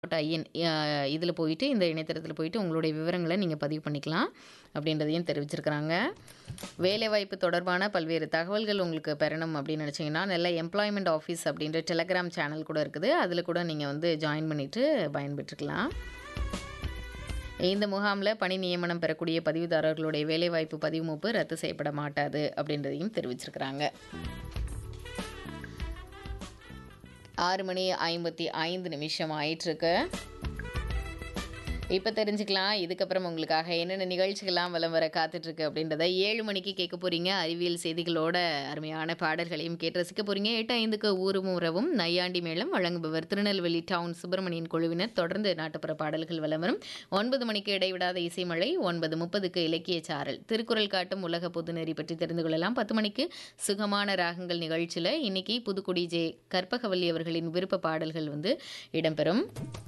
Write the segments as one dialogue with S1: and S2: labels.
S1: IN இதில் போயிட்டு இந்த இணையதளத்தில் போயிட்டு உங்களுடைய விவரங்களை நீங்கள் பதிவு பண்ணிக்கலாம் அப்படின்றதையும் தெரிவிச்சிருக்கிறாங்க வேலைவாய்ப்பு தொடர்பான பல்வேறு தகவல்கள் உங்களுக்கு பெறணும் அப்படின்னு நினச்சிங்கன்னா நல்ல எம்ப்ளாய்மெண்ட் ஆஃபீஸ் அப்படின்ற டெலகிராம் சேனல் கூட இருக்குது அதில் கூட நீங்கள் வந்து ஜாயின் பண்ணிவிட்டு பயன்பெற்றுக்கலாம் இந்த முகாமில் பணி நியமனம் பெறக்கூடிய பதிவுதாரர்களுடைய வேலைவாய்ப்பு பதிவு மூப்பு ரத்து செய்யப்பட மாட்டாது அப்படின்றதையும் தெரிவிச்சிருக்கிறாங்க ஆறு மணி ஐம்பத்தி ஐந்து நிமிஷம் ஆயிட்டுருக்கு இப்போ தெரிஞ்சுக்கலாம் இதுக்கப்புறம் உங்களுக்காக என்னென்ன நிகழ்ச்சிகள்லாம் வலம் வர காத்துட்ருக்கு அப்படின்றத ஏழு மணிக்கு கேட்க போகிறீங்க அறிவியல் செய்திகளோட அருமையான பாடல்களையும் கேட்டு ரசிக்க போகிறீங்க எட்டு ஐந்துக்கு ஊரும் உறவும் நையாண்டி மேளம் வழங்குபவர் திருநெல்வேலி டவுன் சுப்பிரமணியன் குழுவினர் தொடர்ந்து நாட்டுப்புற பாடல்கள் வலம் வரும் ஒன்பது மணிக்கு இடைவிடாத இசைமழை ஒன்பது முப்பதுக்கு இலக்கிய சாரல் திருக்குறள் காட்டும் உலக பொதுநெறி பற்றி தெரிந்து கொள்ளலாம் பத்து மணிக்கு சுகமான ராகங்கள் நிகழ்ச்சியில் இன்னைக்கு புதுக்குடி ஜே கற்பகவல்லி அவர்களின் விருப்ப பாடல்கள் வந்து இடம்பெறும்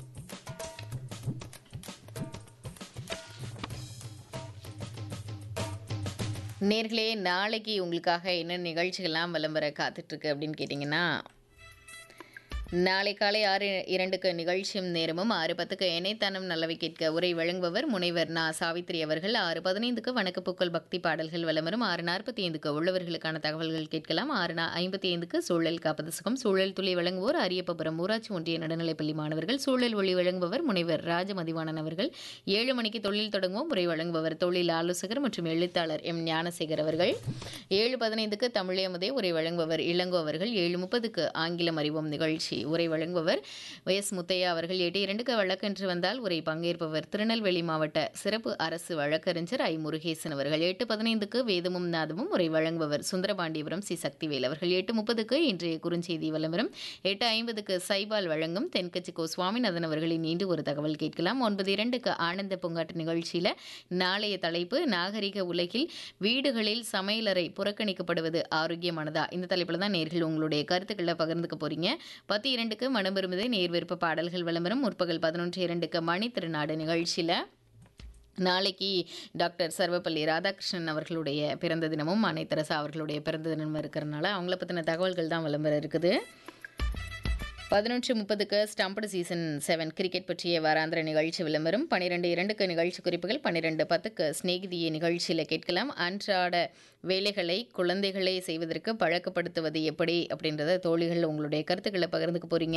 S1: நேர்களே நாளைக்கு உங்களுக்காக என்ன நிகழ்ச்சிகள்லாம் விளம்பர காத்துட்ருக்கு அப்படின்னு கேட்டிங்கன்னா நாளை காலை ஆறு இரண்டுக்கு நிகழ்ச்சியும் நேரமும் ஆறு பத்துக்கு இணைத்தனம் நல்லவை கேட்க உரை வழங்குபவர் முனைவர் நா சாவித்ரி அவர்கள் ஆறு பதினைந்துக்கு வணக்கப்பூக்கள் பக்தி பாடல்கள் விளம்பரம் ஆறு நாற்பத்தி ஐந்துக்கு உள்ளவர்களுக்கான தகவல்கள் கேட்கலாம் ஆறு நா ஐம்பத்தி ஐந்துக்கு சூழல் காப்பது சுகம் சூழல் துளி வழங்குவோர் அரியப்பபுரம் ஊராட்சி ஒன்றிய நடுநிலைப்பள்ளி மாணவர்கள் சூழல் ஒளி வழங்குபவர் முனைவர் ராஜமதிவாணன் அவர்கள் ஏழு மணிக்கு தொழில் தொடங்குவோம் உரை வழங்குபவர் தொழில் ஆலோசகர் மற்றும் எழுத்தாளர் எம் ஞானசேகர் அவர்கள் ஏழு பதினைந்துக்கு தமிழேமுதே உரை வழங்குபவர் இளங்கோ அவர்கள் ஏழு முப்பதுக்கு ஆங்கிலம் அறிவோம் நிகழ்ச்சி உரை வழங்குபவர் எஸ் முத்தையா அவர்கள் எட்டு இரண்டுக்கு வழக்கென்று வந்தால் உரை பங்கேற்பவர் திருநெல்வேலி மாவட்ட சிறப்பு அரசு வழக்கறிஞர் ஐ முருகேசன் அவர்கள் எட்டு பதினைந்துக்கு வேதமும் நாதமும் உரை வழங்குபவர் சுந்தரபாண்டியபுரம் சி சக்திவேல் அவர்கள் எட்டு முப்பதுக்கு இன்றைய குறுஞ்செய்தி விளம்பரம் எட்டு ஐம்பதுக்கு சைபால் வழங்கும் தென்கட்சி கோ சுவாமிநாதன் அவர்களின் இன்று ஒரு தகவல் கேட்கலாம் ஒன்பது இரண்டுக்கு ஆனந்த பூங்காட்டு நிகழ்ச்சியில் நாளைய தலைப்பு நாகரிக உலகில் வீடுகளில் சமையலறை புறக்கணிக்கப்படுவது ஆரோக்கியமானதா இந்த தலைப்பில் தான் நேர்கள் உங்களுடைய கருத்துக்களை பகிர்ந்துக்க போறீங்க பத்து இரண்டுக்கு மனம் விரும்புதே நேர் விருப்ப பாடல்கள் விளம்பரம் முற்பகல் பதினொன்று இரண்டுக்கு மணி திருநாடு நிகழ்ச்சியில் நாளைக்கு டாக்டர் சர்வப்பள்ளி ராதாகிருஷ்ணன் அவர்களுடைய பிறந்த தினமும் அன்னை தெரசா அவர்களுடைய பிறந்த தினமும் இருக்கிறனால அவங்கள பற்றின தகவல்கள் தான் விளம்பரம் இருக்குது பதினொன்று முப்பதுக்கு ஸ்டம்படு சீசன் செவன் கிரிக்கெட் பற்றிய வாராந்திர நிகழ்ச்சி விளம்பரம் பன்னிரெண்டு இரண்டுக்கு நிகழ்ச்சி குறிப்புகள் பன்னிரெண்டு பத்துக்கு ஸ்நேகிதிய நிகழ்ச்சியில் கேட்கலாம் அன்றாட வேலைகளை குழந்தைகளை செய்வதற்கு பழக்கப்படுத்துவது எப்படி அப்படின்றத தோழிகள் உங்களுடைய கருத்துக்களை பகிர்ந்துக்க போகிறீங்க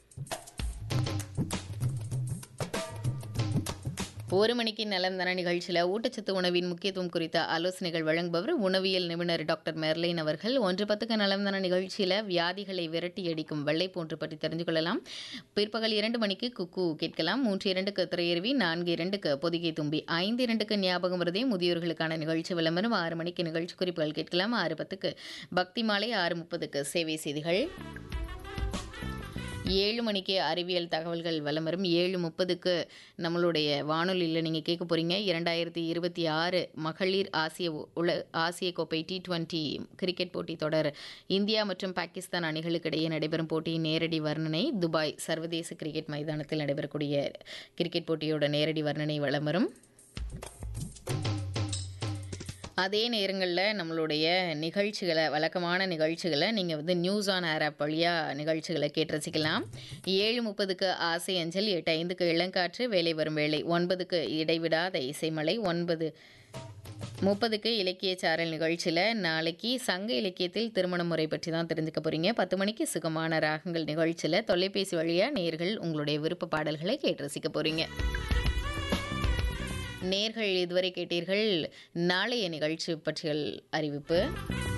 S1: ஒரு மணிக்கு நலம் தன நிகழ்ச்சியில் ஊட்டச்சத்து உணவின் முக்கியத்துவம் குறித்த ஆலோசனைகள் வழங்குபவர் உணவியல் நிபுணர் டாக்டர் மெர்லைன் அவர்கள் ஒன்று பத்துக்கு நலம் தன நிகழ்ச்சியில் வியாதிகளை விரட்டி அடிக்கும் வெள்ளை போன்று பற்றி தெரிந்து கொள்ளலாம் பிற்பகல் இரண்டு மணிக்கு குக்கு கேட்கலாம் மூன்று இரண்டுக்கு திரையருவி நான்கு இரண்டுக்கு பொதிகை தும்பி ஐந்து இரண்டுக்கு ஞாபகம் வருதே முதியோர்களுக்கான நிகழ்ச்சி விளம்பரம் ஆறு மணிக்கு நிகழ்ச்சி குறிப்புகள் கேட்கலாம் ஆறு பத்துக்கு பக்தி மாலை ஆறு முப்பதுக்கு சேவை செய்திகள் ஏழு மணிக்கு அறிவியல் தகவல்கள் விளம்பரம் ஏழு முப்பதுக்கு நம்மளுடைய வானொலியில் நீங்கள் கேட்க போகிறீங்க இரண்டாயிரத்தி இருபத்தி ஆறு மகளிர் ஆசிய உல ஆசிய கோப்பை டி டுவெண்ட்டி கிரிக்கெட் போட்டி தொடர் இந்தியா மற்றும் பாகிஸ்தான் அணிகளுக்கு இடையே நடைபெறும் போட்டியின் நேரடி வர்ணனை துபாய் சர்வதேச கிரிக்கெட் மைதானத்தில் நடைபெறக்கூடிய கிரிக்கெட் போட்டியோட நேரடி வர்ணனை விளம்பரம் அதே நேரங்களில் நம்மளுடைய நிகழ்ச்சிகளை வழக்கமான நிகழ்ச்சிகளை நீங்கள் வந்து நியூஸ் ஆன் ஏர் ஆப் வழியாக நிகழ்ச்சிகளை கேட்டு ரசிக்கலாம் ஏழு முப்பதுக்கு ஆசை அஞ்சல் எட்டு ஐந்துக்கு இளங்காற்று வேலை வரும் வேலை ஒன்பதுக்கு இடைவிடாத இசைமலை ஒன்பது முப்பதுக்கு இலக்கிய சாரல் நிகழ்ச்சியில் நாளைக்கு சங்க இலக்கியத்தில் திருமண முறை பற்றி தான் தெரிஞ்சுக்க போகிறீங்க பத்து மணிக்கு சுகமான ராகங்கள் நிகழ்ச்சியில் தொலைபேசி வழியாக நேர்கள் உங்களுடைய விருப்ப பாடல்களை கேட்டு ரசிக்க போகிறீங்க நேர்கள் இதுவரை கேட்டீர்கள் நாளைய நிகழ்ச்சி பற்றிய அறிவிப்பு